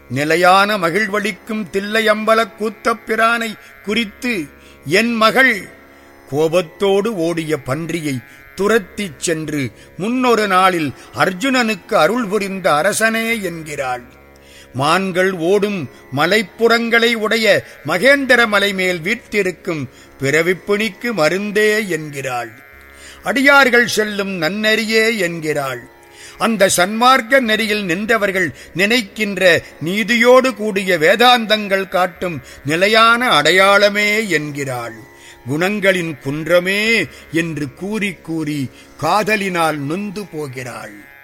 நிலையான மகிழ்வளிக்கும் தில்லையம்பலக் கூத்தப் பிரானை குறித்து என் மகள் கோபத்தோடு ஓடிய பன்றியை துரத்திச் சென்று முன்னொரு நாளில் அர்ஜுனனுக்கு அருள் புரிந்த அரசனே என்கிறாள் மான்கள் ஓடும் மலைப்புறங்களை உடைய மகேந்திர மலை மேல் வீற்றிருக்கும் பிறவிப்பிணிக்கு மருந்தே என்கிறாள் அடியார்கள் செல்லும் நன்னெறியே என்கிறாள் அந்த சன்மார்க்க நெறியில் நின்றவர்கள் நினைக்கின்ற நீதியோடு கூடிய வேதாந்தங்கள் காட்டும் நிலையான அடையாளமே என்கிறாள் குணங்களின் குன்றமே என்று கூறி கூறி காதலினால் நொந்து போகிறாள்